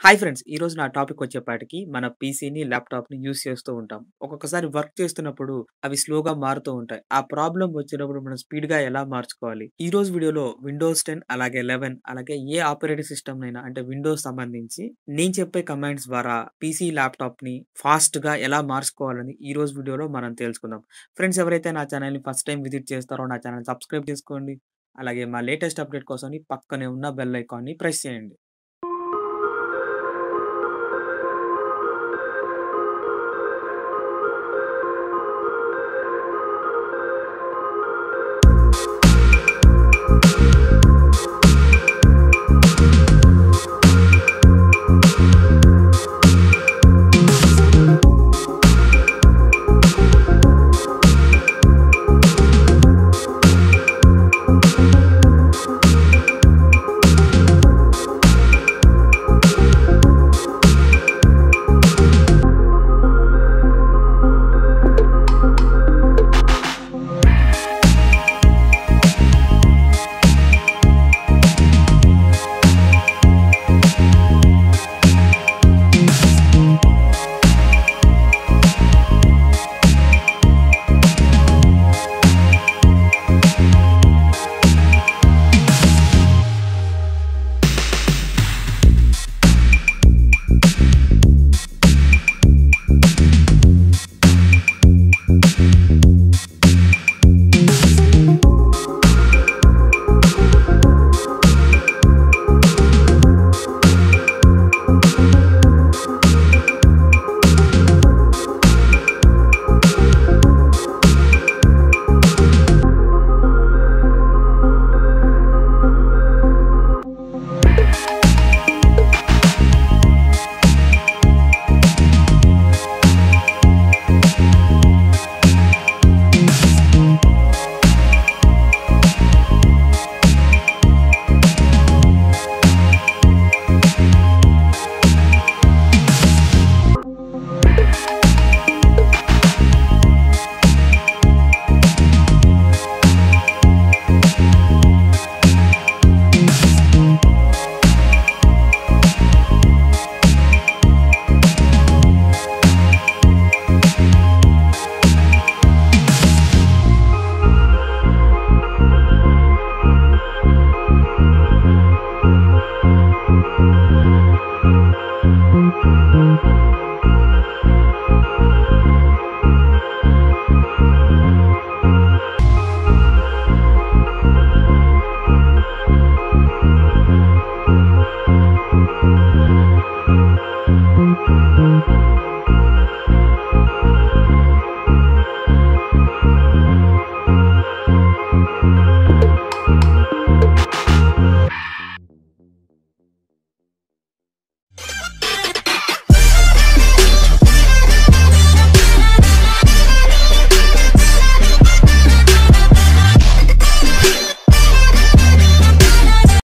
Hi friends! ఈరోజు నా topic వచ్చేపాటికి మన పీసీని, ల్యాప్‌టాప్‌ని యూజ్ చేస్తూ ఉంటాం. ఒక్కొక్కసారి వర్క్ చేస్తున్నప్పుడు అవి స్లోగా మారుతూ ఉంటాయి. ఆ ప్రాబ్లమ్ వచ్చినప్పుడు మనం స్పీడ్‌గా ఎలా మార్చుకోవాలి? ఈరోజు వీడియోలో విండోస్ 10 అలాగే 11 అలాగే ఏ ఆపరేటింగ్ సిస్టమ్‌నైనా అంటే విండోస్ సంబంధించి నేను చెప్పే కమాండ్స్ ద్వారా పీసీ, ల్యాప్‌టాప్‌ని ఫాస్ట్‌గా ఎలా మార్చుకోవాలని ఈరోజు వీడియోలో మనం తెలుసుకుందాం. ఫ్రెండ్స్ ఎవరైతే నా ఛానెల్‌ని ఫస్ట్ టైమ్ విజిట్ చేస్తారో నా ఛానెల్ సబ్స్క్రైబ్ చేసుకోండి. అలాగే మా లేటెస్ట్ అప్డేట్ కోసమని పక్కనే ఉన్న బెల్ ఐకాన్‌ని ప్రెస్ చేయండి.